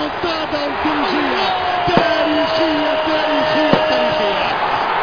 ريمونتادا تاريخية تاريخية تاريخية تاريخية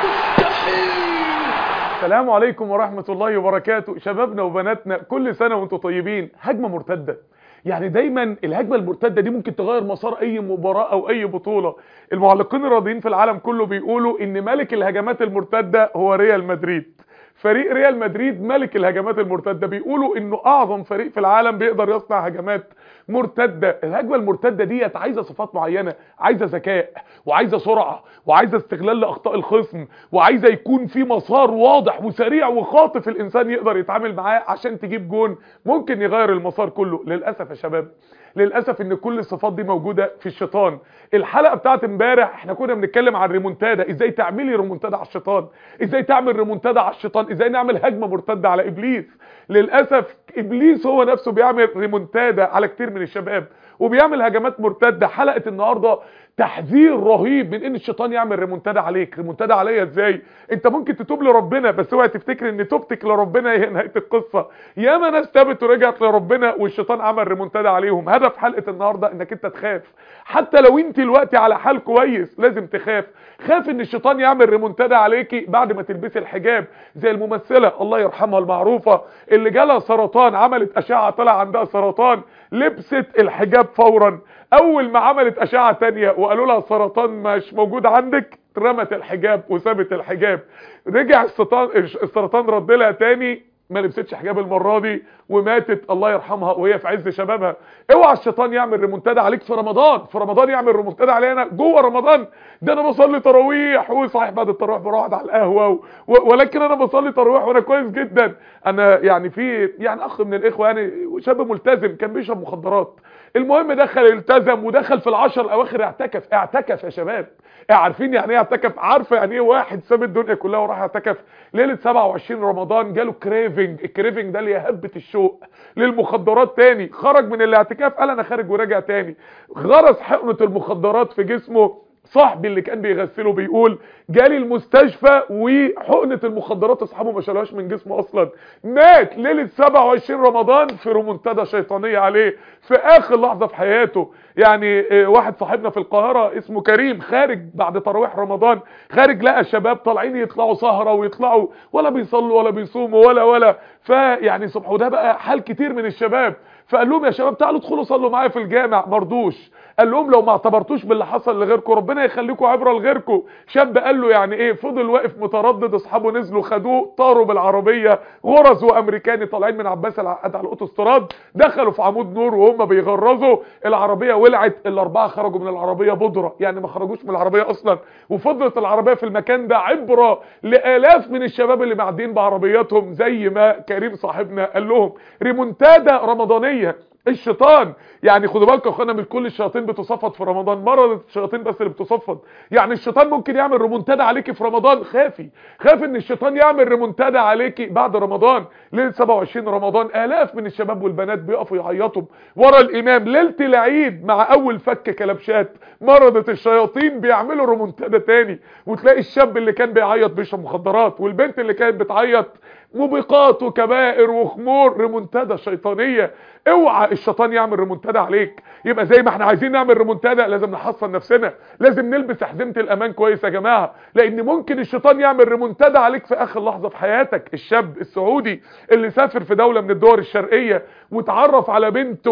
السلام عليكم ورحمة الله وبركاته شبابنا وبناتنا كل سنة وانتم طيبين هجمة مرتدة يعني دايما الهجمة المرتدة دي ممكن تغير مسار اي مباراة او اي بطولة المعلقين الراضيين في العالم كله بيقولوا ان ملك الهجمات المرتدة هو ريال مدريد فريق ريال مدريد ملك الهجمات المرتدة بيقولوا انه اعظم فريق في العالم بيقدر يصنع هجمات مرتدة الهجمة المرتدة ديت عايزة صفات معينة عايزة ذكاء وعايزة سرعة وعايزة استغلال لاخطاء الخصم وعايزة يكون في مسار واضح وسريع وخاطف الانسان يقدر يتعامل معاه عشان تجيب جون ممكن يغير المسار كله للاسف يا شباب للاسف ان كل الصفات دي موجوده في الشيطان الحلقه بتاعت امبارح احنا كنا بنتكلم عن ريمونتادا ازاي تعملي ريمونتادا على الشيطان ازاي تعمل ريمونتادا على الشيطان ازاي نعمل هجمه مرتده على ابليس للاسف ابليس هو نفسه بيعمل ريمونتادا على كتير من الشباب وبيعمل هجمات مرتده حلقه النهارده تحذير رهيب من ان الشيطان يعمل ريمونتادا عليك ريمونتادا عليا ازاي انت ممكن تتوب لربنا بس اوعى تفتكر ان توبتك لربنا هي نهايه القصه ياما ناس تابت ورجعت لربنا والشيطان عمل ريمونتادا عليهم هدف حلقه النهارده انك انت تخاف حتى لو انت دلوقتي على حال كويس لازم تخاف خاف ان الشيطان يعمل ريمونتادا عليكي بعد ما تلبسي الحجاب زي الممثله الله يرحمها المعروفه اللي جالها سرطان عملت اشعه طلع عندها سرطان لبست الحجاب فورا اول ما عملت اشعه تانية وقالوا لها السرطان مش موجود عندك رمت الحجاب وسابت الحجاب رجع السرطان السرطان رد لها تاني ما لبستش حجاب المره دي وماتت الله يرحمها وهي في عز شبابها اوعى الشيطان يعمل ريمونتادا عليك في رمضان في رمضان يعمل ريمونتادا علينا جوه رمضان ده انا بصلي تراويح وصحيح بعد التراويح بروح على القهوه و... ولكن انا بصلي تراويح وانا كويس جدا انا يعني في يعني اخ من الاخوه يعني شاب ملتزم كان بيشرب مخدرات المهم دخل التزم ودخل في العشر الاواخر اعتكف اعتكف يا شباب عارفين يعني ايه اعتكف عارفه يعني ايه واحد ساب الدنيا كلها وراح اعتكف ليله 27 رمضان جاله كريفنج الكريفنج ده اللي هبه الشوق للمخدرات تاني خرج من الاعتكاف قال انا خارج وراجع تاني غرس حقنه المخدرات في جسمه صاحبي اللي كان بيغسله بيقول جالي المستشفى وحقنه المخدرات اصحابه ما شالوهاش من جسمه اصلا مات ليله 27 رمضان في ريمونتادا شيطانيه عليه في اخر لحظه في حياته يعني واحد صاحبنا في القاهره اسمه كريم خارج بعد تراويح رمضان خارج لقى الشباب طالعين يطلعوا سهره ويطلعوا ولا بيصلوا ولا بيصوموا ولا ولا فيعني سبحان ده بقى حال كتير من الشباب فقال لهم يا شباب تعالوا ادخلوا صلوا معايا في الجامع مرضوش قال لهم لو ما اعتبرتوش باللي حصل لغيركم ربنا يخليكم عبره لغيركم شاب قال له يعني ايه فضل واقف متردد اصحابه نزلوا خدوه طاروا بالعربيه غرز وامريكاني طالعين من عباس العقاد على الاوتوستراد دخلوا في عمود نور وهم بيغرزوا العربيه ولعت الاربعه خرجوا من العربيه بودره يعني ما خرجوش من العربيه اصلا وفضلت العربيه في المكان ده عبره لالاف من الشباب اللي معديين بعربياتهم زي ما كريم صاحبنا قال لهم ريمونتادا رمضانيه الشيطان يعني خدوا بالكم يا اخوانا مش كل الشياطين بتصفد في رمضان مرض الشياطين بس اللي بتصفد يعني الشيطان ممكن يعمل ريمونتادا عليكي في رمضان خافي خاف ان الشيطان يعمل ريمونتادا عليكي بعد رمضان ليله 27 رمضان الاف من الشباب والبنات بيقفوا يعيطوا ورا الامام ليله العيد مع اول فك كلبشات مرضة الشياطين بيعملوا ريمونتادا تاني وتلاقي الشاب اللي كان بيعيط بيشرب مخدرات والبنت اللي كانت بتعيط موبقات وكبائر وخمور ريمونتادا شيطانيه اوعى الشيطان يعمل ريمونتادا عليك يبقى زي ما احنا عايزين نعمل ريمونتادا لازم نحصن نفسنا لازم نلبس حزمه الامان كويس يا جماعه لان ممكن الشيطان يعمل ريمونتادا عليك في اخر لحظه في حياتك الشاب السعودي اللي سافر في دوله من الدول الشرقيه وتعرف على بنت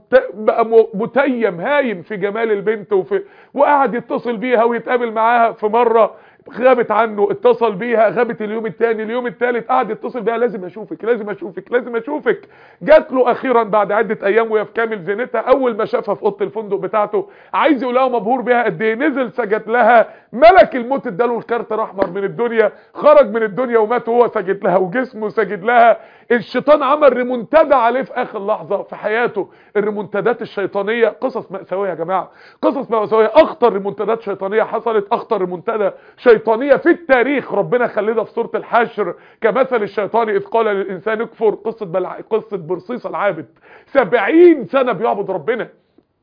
وبقى متيم هايم في جمال البنت وفي وقعد يتصل بيها ويتقابل معاها في مره غابت عنه اتصل بيها غابت اليوم الثاني اليوم الثالث قعد يتصل بيها لازم اشوفك لازم اشوفك لازم اشوفك جات له اخيرا بعد عده ايام وهي في كامل زينتها اول ما شافها في اوضه الفندق بتاعته عايز يقول لها مبهور بيها قد ايه نزل سجد لها ملك الموت اداله الكارت الاحمر من الدنيا خرج من الدنيا ومات وهو سجد لها وجسمه سجد لها الشيطان عمل ريمونتادا عليه في اخر لحظه في حياته الريمونتادات الشيطانيه قصص مأساويه يا جماعه قصص مأساويه اخطر ريمونتادات شيطانيه حصلت اخطر ريمونتادا شيطانيه في التاريخ ربنا خلدها في سوره الحشر كمثل الشيطان اذ قال للانسان اكفر قصه بلع... قصه برصيص العابد 70 سنه بيعبد ربنا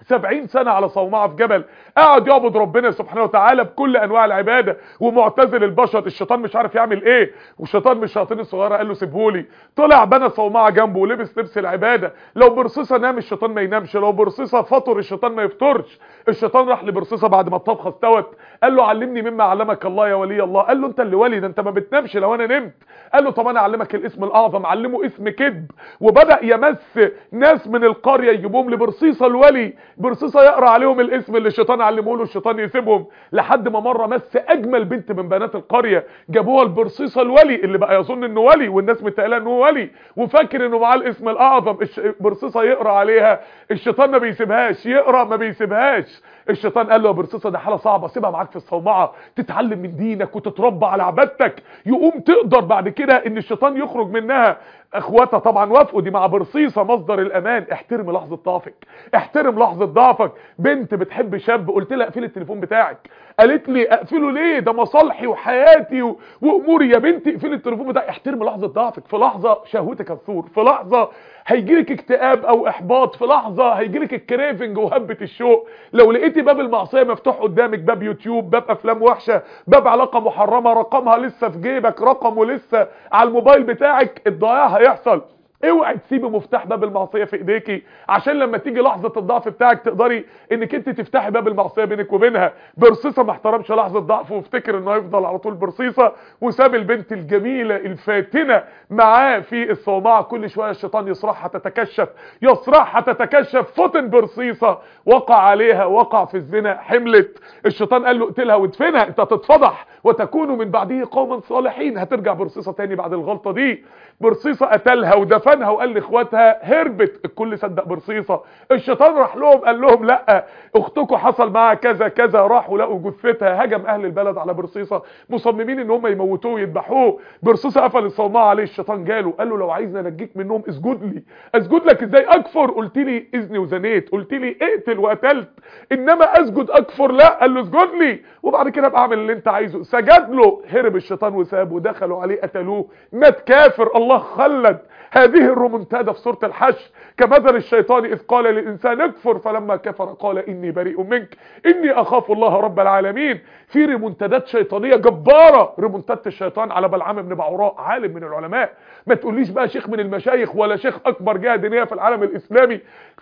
سبعين سنة على صومعة في جبل قاعد يعبد ربنا سبحانه وتعالى بكل انواع العبادة ومعتزل البشر الشيطان مش عارف يعمل ايه والشيطان من الشياطين الصغيرة قال له سيبهولي طلع بنى صومعة جنبه ولبس لبس العبادة لو برصيصة نام الشيطان ما ينامش لو برصيصة فطر الشيطان ما يفطرش الشيطان راح لبرصيصة بعد ما الطبخة استوت قال له علمني مما علمك الله يا ولي الله قال له انت اللي ولي ده انت ما بتنامش لو انا نمت قال له طب انا اعلمك الاسم الاعظم علمه اسم كذب وبدا يمس ناس من القريه يجيبوهم لبرصيصه الولي برصيصه يقرا عليهم الاسم اللي الشيطان علمه له الشيطان يسيبهم لحد ما مره مس اجمل بنت من بنات القريه جابوها لبرصيصه الولي اللي بقى يظن انه ولي والناس متقاله انه ولي وفاكر انه معاه الاسم الاعظم الش... برصيصه يقرا عليها الشيطان ما بيسيبهاش يقرا ما بيسيبهاش الشيطان قال له يا برصيصه ده حاله صعبه سيبها معاك في الصومعه تتعلم من دينك وتتربى على عبادتك يقوم تقدر بعد كده ان الشيطان يخرج منها اخواتها طبعا وافقوا دي مع برصيصه مصدر الامان احترم لحظه ضعفك احترم لحظه ضعفك بنت بتحب شاب قلت لها اقفلي التليفون بتاعك قالت لي اقفله ليه ده مصالحي وحياتي و... واموري يا بنتي اقفلي التليفون بتاعك احترم لحظه ضعفك في لحظه شهوتك هتثور في لحظه هيجيلك اكتئاب او احباط في لحظه هيجيلك الكريفنج وهبه الشوق لو لقيتي باب المعصيه مفتوح قدامك باب يوتيوب باب افلام وحشه باب علاقه محرمه رقمها لسه في جيبك رقمه لسه على الموبايل بتاعك الضياع هيحصل اوعي تسيبي مفتاح باب المعصيه في ايديكي عشان لما تيجي لحظه الضعف بتاعك تقدري انك انت تفتحي باب المعصيه بينك وبينها برصيصه ما احترمش لحظه ضعف وافتكر انه هيفضل على طول برصيصه وساب البنت الجميله الفاتنه معاه في الصومعه كل شويه الشيطان يصرخها تتكشف يصرخها تتكشف فتن برصيصه وقع عليها وقع في الزنا حملت الشيطان قال له اقتلها وادفنها انت هتتفضح وتكون من بعده قوما صالحين هترجع برصيصه تاني بعد الغلطه دي برصيصه قتلها ودفنها وقال لاخواتها هربت الكل صدق برصيصه الشيطان راح لهم قال لهم لا اختكم حصل معاها كذا كذا راحوا لقوا جثتها هجم اهل البلد على برصيصه مصممين ان هم يموتوه ويذبحوه برصيصه قفل الصومعه عليه الشيطان جاله قال له لو عايزني انجيك منهم اسجد لي اسجد لك ازاي اكفر قلت لي اذني وزنيت قلت لي اقتل وقتلت انما اسجد اكفر لا قال له اسجد لي وبعد كده ابقى اعمل اللي انت عايزه سجد له هرب الشيطان وسابه دخلوا عليه قتلوه مات كافر الله خلد هذه الرومنتادا في سوره الحشر كمثل الشيطان اذ قال للانسان اكفر فلما كفر قال اني بريء منك اني اخاف الله رب العالمين في ريمونتادات شيطانيه جباره ريمونتاده الشيطان على بلعام بن بعوراء عالم من العلماء ما تقوليش بقى شيخ من المشايخ ولا شيخ اكبر جهه دينيه في العالم الاسلامي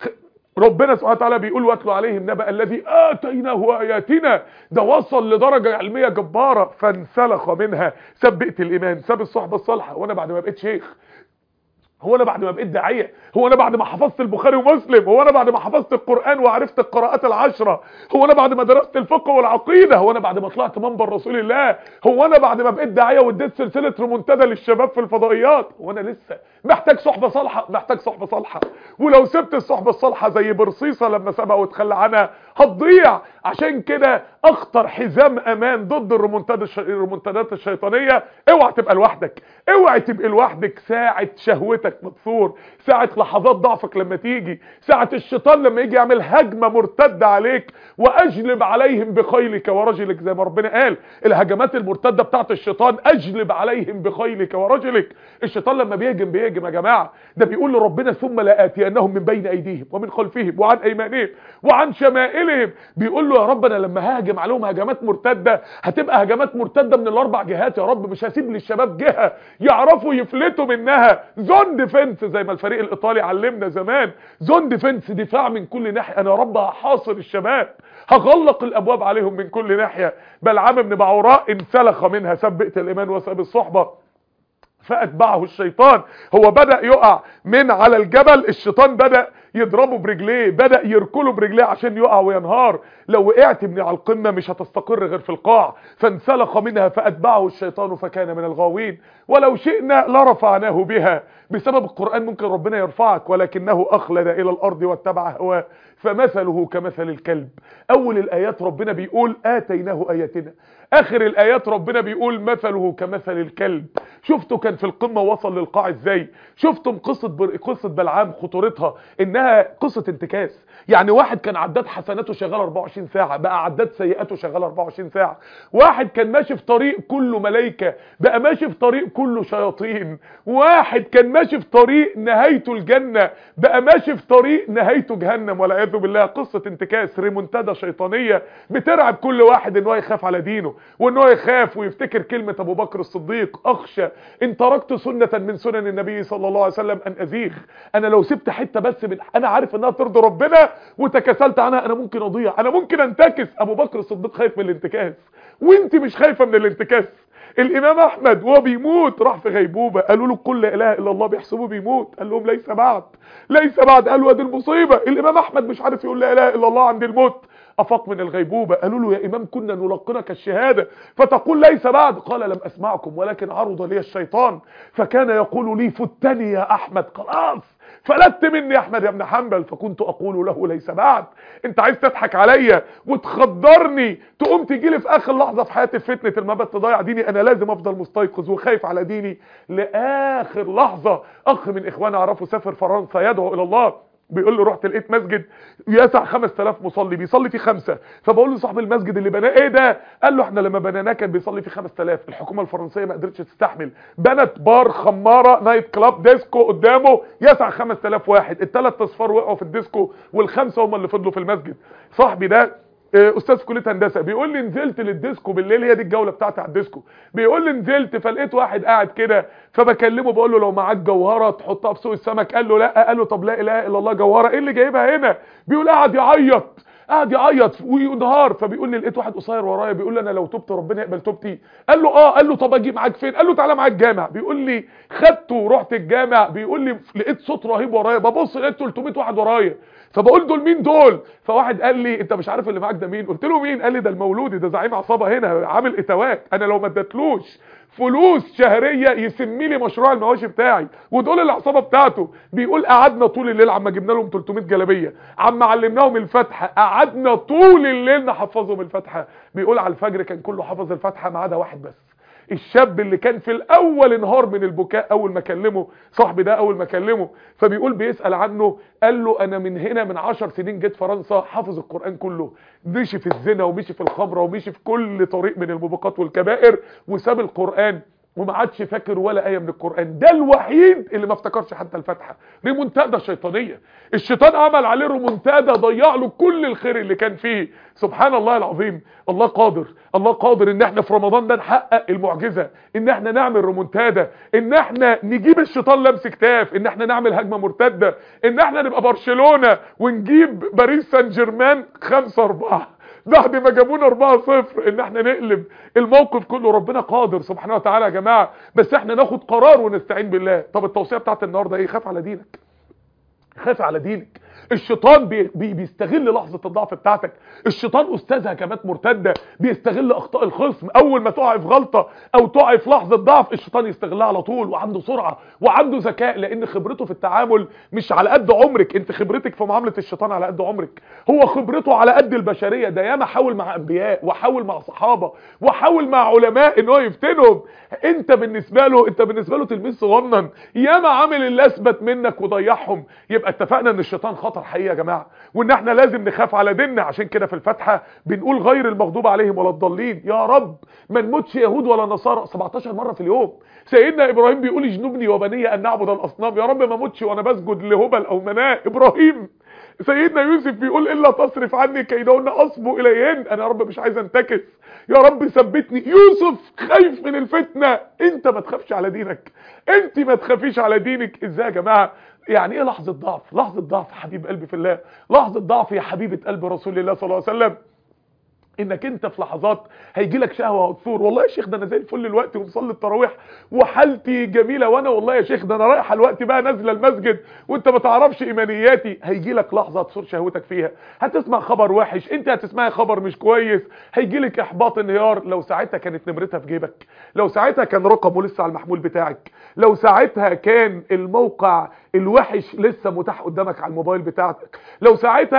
ربنا سبحانه وتعالى بيقول واتلو عليهم نبأ الذي آتيناه آياتنا ده وصل لدرجة علمية جبارة فانسلخ منها ساب بيئة الإيمان ساب الصحبة الصالحة وأنا بعد ما بقيت شيخ هو انا بعد ما بقيت داعيه هو انا بعد ما حفظت البخاري ومسلم هو انا بعد ما حفظت القران وعرفت القراءات العشره هو انا بعد ما درست الفقه والعقيده هو انا بعد ما طلعت منبر رسول الله هو انا بعد ما بقيت داعيه واديت سلسله ريمونتادا للشباب في الفضائيات وانا لسه محتاج صحبه صالحه محتاج صحبه صالحه ولو سبت الصحبه الصالحه زي برصيصه لما سابها وتخلى عنها هتضيع عشان كده اخطر حزام امان ضد الريمونتادا الش... الريمونتادات الشيطانيه اوعى تبقى لوحدك اوعى تبقى لوحدك ساعه شهوتك مكسور ساعه لحظات ضعفك لما تيجي ساعه الشيطان لما يجي يعمل هجمه مرتده عليك واجلب عليهم بخيلك ورجلك زي ما ربنا قال الهجمات المرتده بتاعت الشيطان اجلب عليهم بخيلك ورجلك الشيطان لما بيهجم بيهجم يا جماعه ده بيقول لربنا ثم لاتينهم من بين ايديهم ومن خلفهم وعن ايمانهم وعن شمائلهم بيقول له يا رب انا لما هاجم عليهم هجمات مرتده هتبقى هجمات مرتده من الاربع جهات يا رب مش هسيب للشباب جهه يعرفوا يفلتوا منها زون ديفنس زي ما الفريق الايطالي علمنا زمان زون ديفنس دفاع من كل ناحيه انا يا رب هحاصر الشباب هغلق الابواب عليهم من كل ناحيه بلعام بن بعوراء انسلخ منها سبقت الايمان وساب الصحبه فاتبعه الشيطان هو بدأ يقع من على الجبل الشيطان بدأ يضربه برجليه بدأ يركله برجليه عشان يقع وينهار لو وقعت ابني على القمة مش هتستقر غير في القاع فانسلخ منها فأتبعه الشيطان فكان من الغاوين ولو شئنا لرفعناه بها بسبب القرآن ممكن ربنا يرفعك ولكنه أخلد إلى الأرض واتبع هواه فمثله كمثل الكلب أول الآيات ربنا بيقول آتيناه آياتنا آخر الآيات ربنا بيقول مثله كمثل الكلب شفتوا كان في القمة وصل للقاع ازاي شفتم قصة بر... قصة بلعام خطورتها انها كلها قصة انتكاس يعني واحد كان عداد حسناته شغال 24 ساعة بقى عداد سيئاته شغال 24 ساعة واحد كان ماشي في طريق كله ملايكة بقى ماشي في طريق كله شياطين واحد كان ماشي في طريق نهايته الجنة بقى ماشي في طريق نهايته جهنم والعياذ بالله قصة انتكاس ريمونتادا شيطانية بترعب كل واحد ان هو يخاف على دينه وان هو يخاف ويفتكر كلمة ابو بكر الصديق اخشى ان تركت سنة من سنن النبي صلى الله عليه وسلم ان ازيغ انا لو سبت حتة بس من انا عارف انها ترضي ربنا وتكاسلت عنها انا ممكن اضيع انا ممكن انتكس ابو بكر الصديق خايف من الانتكاس وانت مش خايفة من الانتكاس الامام احمد وهو بيموت راح في غيبوبة قالوا له كل لا اله الا الله بيحسبوه بيموت قال لهم ليس بعد ليس بعد قالوا ادي المصيبة الامام احمد مش عارف يقول لا اله الا الله عند الموت افاق من الغيبوبة قالوا له يا امام كنا نلقنك الشهادة فتقول ليس بعد قال لم اسمعكم ولكن عرض لي الشيطان فكان يقول لي فتني يا احمد خلاص فلت مني يا احمد يا ابن حنبل فكنت اقول له ليس بعد انت عايز تضحك عليا وتخدرني تقوم تيجي لي في اخر لحظه في حياتي في فتنه المبت تضيع ديني انا لازم افضل مستيقظ وخايف على ديني لاخر لحظه اخ من اخواني اعرفه سافر فرنسا يدعو الى الله بيقول له رحت لقيت مسجد يسع 5000 مصلي بيصلي فيه خمسة فبقول له صاحب المسجد اللي بناه ايه ده قال له احنا لما بنيناه كان بيصلي فيه 5000 الحكومه الفرنسيه ما قدرتش تستحمل بنت بار خماره نايت كلاب ديسكو قدامه يسع 5000 واحد الثلاث اصفار وقعوا في الديسكو والخمسه هم اللي فضلوا في المسجد صاحبي ده استاذ في كليه هندسه بيقول لي نزلت للديسكو بالليل هي دي الجوله بتاعتي على الديسكو بيقول لي نزلت فلقيت واحد قاعد كده فبكلمه بقول له لو معاك جوهره تحطها في سوق السمك قال له لا قال له طب لا اله الا الله جوهره ايه اللي جايبها هنا بيقول قاعد يعيط قاعد يعيط وينهار فبيقول لي لقيت واحد قصير ورايا بيقول لي انا لو تبت ربنا يقبل توبتي قال له اه قال له طب اجي معاك فين قال له تعالى معاك الجامع بيقول لي خدته ورحت الجامع بيقول لي لقيت صوت رهيب ورايا ببص لقيت 300 واحد ورايا فبقول دول مين دول فواحد قال لي انت مش عارف اللي معاك ده مين قلت له مين قال لي ده المولودي ده زعيم عصابه هنا عامل اتوات انا لو ما ادتلوش فلوس شهريه يسمي لي مشروع المواشي بتاعي ودول العصابه بتاعته بيقول قعدنا طول الليل عما جبنا لهم 300 جلابيه عما علمناهم الفاتحه قعدنا طول الليل نحفظهم الفاتحه بيقول على الفجر كان كله حفظ الفاتحه ما عدا واحد بس الشاب اللي كان في الاول انهار من البكاء اول ما كلمه صاحبي ده اول ما كلمه فبيقول بيسأل عنه قال له انا من هنا من عشر سنين جيت فرنسا حافظ القرآن كله مشي في الزنا ومشي في الخمرة ومشي في كل طريق من الموبقات والكبائر وساب القرآن وما عادش فاكر ولا آية من القرآن ده الوحيد اللي ما افتكرش حتى الفاتحة ريمونتادا شيطانية الشيطان عمل عليه ريمونتادا ضيع له كل الخير اللي كان فيه سبحان الله العظيم الله قادر الله قادر ان احنا في رمضان ده نحقق المعجزة ان احنا نعمل ريمونتادا ان احنا نجيب الشيطان لمس كتاف ان احنا نعمل هجمة مرتدة ان احنا نبقى برشلونة ونجيب باريس سان جيرمان 5 4 بعد ما جابونا 4 0 ان احنا نقلب الموقف كله ربنا قادر سبحانه وتعالى يا جماعه بس احنا ناخد قرار ونستعين بالله طب التوصيه بتاعت النهارده ايه خاف على دينك خاف على دينك الشيطان بي بي بيستغل لحظة الضعف بتاعتك الشيطان استاذ هجمات مرتدة بيستغل اخطاء الخصم اول ما تقع في غلطة او تقع في لحظة ضعف الشيطان يستغلها على طول وعنده سرعة وعنده ذكاء لان خبرته في التعامل مش على قد عمرك انت خبرتك في معاملة الشيطان على قد عمرك هو خبرته على قد البشرية ده ياما حاول مع انبياء وحاول مع صحابة وحاول مع علماء ان هو يفتنهم انت بالنسبة له انت بالنسبة له تلميذ صغنن ياما عامل اللي اثبت منك وضيعهم يبقى اتفقنا ان الشيطان خطر حقيقي يا جماعه وان احنا لازم نخاف على ديننا عشان كده في الفاتحه بنقول غير المغضوب عليهم ولا الضالين يا رب ما نموتش يهود ولا نصارى 17 مره في اليوم سيدنا ابراهيم بيقول اجنبني وبني ان نعبد الاصنام يا رب ما اموتش وانا بسجد لهبل او مناه ابراهيم سيدنا يوسف بيقول الا تصرف عني كيدهن اصبو اليهن انا يا رب مش عايز انتكس يا رب ثبتني يوسف خايف من الفتنه انت ما تخافش على دينك انت ما تخافيش على دينك ازاي يا جماعه يعني ايه لحظة ضعف لحظة ضعف حبيب قلبي في الله لحظة ضعف يا حبيبة قلب رسول الله صلى الله عليه وسلم انك انت في لحظات هيجي لك شهوه وتصور والله يا شيخ ده انا زي الفل الوقت ومصلي التراويح وحالتي جميله وانا والله يا شيخ ده انا رايح الوقت بقى نازله المسجد وانت ما تعرفش ايمانياتي هيجي لك لحظه تصور شهوتك فيها هتسمع خبر وحش انت هتسمعي خبر مش كويس هيجي لك احباط انهيار لو ساعتها كانت نمرتها في جيبك لو ساعتها كان رقمه لسه على المحمول بتاعك لو ساعتها كان الموقع الوحش لسه متاح قدامك على الموبايل بتاعك لو ساعتها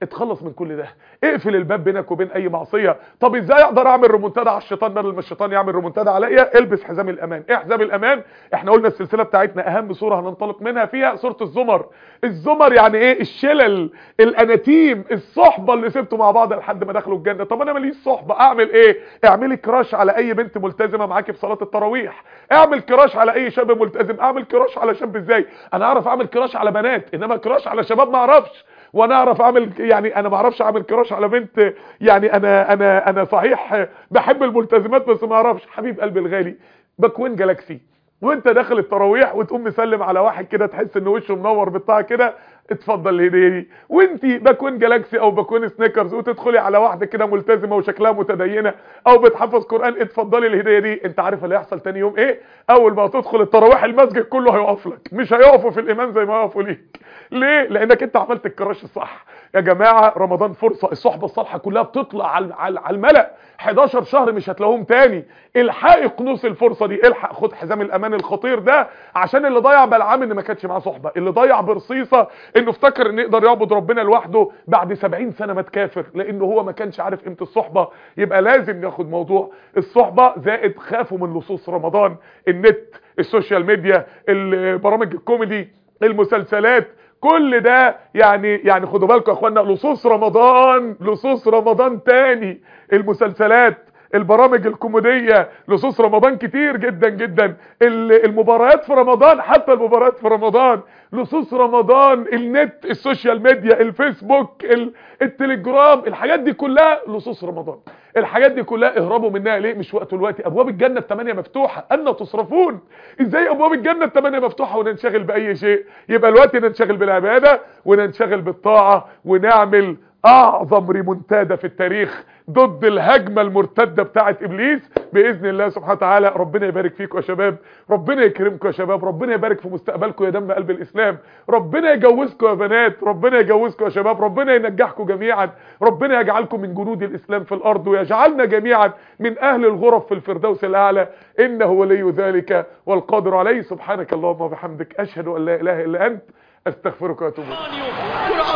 اتخلص من كل ده اقفل الباب بينك وبين اي معصيه طب ازاي اقدر اعمل ريمونتادا على الشيطان بدل ما الشيطان يعمل ريمونتادا عليا البس حزام الامان ايه حزام الامان احنا قلنا السلسله بتاعتنا اهم سوره هننطلق منها فيها سوره الزمر الزمر يعني ايه الشلل الاناتيم الصحبه اللي سبتوا مع بعض لحد ما دخلوا الجنه طب انا ماليش صحبه اعمل ايه اعملي كراش على اي بنت ملتزمه معاكي في صلاه التراويح اعمل كراش على اي شاب ملتزم اعمل كراش على شاب ازاي انا اعرف اعمل كراش على بنات انما كراش على شباب ما اعرفش وانا اعرف اعمل يعني انا ما اعرفش اعمل كراش على بنت يعني انا انا انا صحيح بحب الملتزمات بس ما اعرفش حبيب قلبي الغالي باكوين جالاكسي وانت داخل التراويح وتقوم مسلم على واحد كده تحس ان وشه منور بتاع كده اتفضل الهديه دي وانت باكوين جالاكسي او باكوين سنيكرز وتدخلي على واحده كده ملتزمه وشكلها متدينه او بتحفظ قران اتفضلي الهديه دي انت عارف اللي هيحصل تاني يوم ايه اول ما تدخل التراويح المسجد كله هيقف لك مش هيقفوا في الامام زي ما يقفوا ليك ليه لانك انت عملت الكراش الصح يا جماعه رمضان فرصه الصحبه الصالحه كلها بتطلع على على على الملأ 11 شهر مش هتلاقوهم تاني الحق اقنص الفرصه دي الحق خد حزام الامان الخطير ده عشان اللي ضيع بلعام ان ما كانش معاه صحبه اللي ضيع برصيصه انه افتكر انه يقدر يعبد ربنا لوحده بعد 70 سنه ما تكافر لانه هو ما كانش عارف قيمه الصحبه يبقى لازم ناخد موضوع الصحبه زائد خافوا من لصوص رمضان النت السوشيال ميديا البرامج الكوميدي المسلسلات كل ده يعني يعني خدوا بالكم يا اخوانا لصوص رمضان لصوص رمضان تاني المسلسلات البرامج الكوميديه لصوص رمضان كتير جدا جدا المباريات في رمضان حتى المباريات في رمضان لصوص رمضان النت السوشيال ميديا الفيسبوك التليجرام الحاجات دي كلها لصوص رمضان الحاجات دي كلها اهربوا منها ليه مش وقت الوقت ابواب الجنه الثمانيه مفتوحه ان تصرفون ازاي ابواب الجنه الثمانيه مفتوحه وننشغل باي شيء يبقى الوقت ننشغل بالعباده وننشغل بالطاعه ونعمل اعظم ريمونتادا في التاريخ ضد الهجمه المرتده بتاعه ابليس باذن الله سبحانه وتعالى ربنا يبارك فيكم يا شباب ربنا يكرمكم يا شباب ربنا يبارك في مستقبلكم يا دم قلب الاسلام ربنا يجوزكم يا بنات ربنا يجوزكم يا شباب ربنا ينجحكم جميعا ربنا يجعلكم من جنود الاسلام في الارض ويجعلنا جميعا من اهل الغرف في الفردوس الاعلى انه ولي ذلك والقادر عليه سبحانك اللهم وبحمدك اشهد ان لا اله الا انت استغفرك واتوب اليك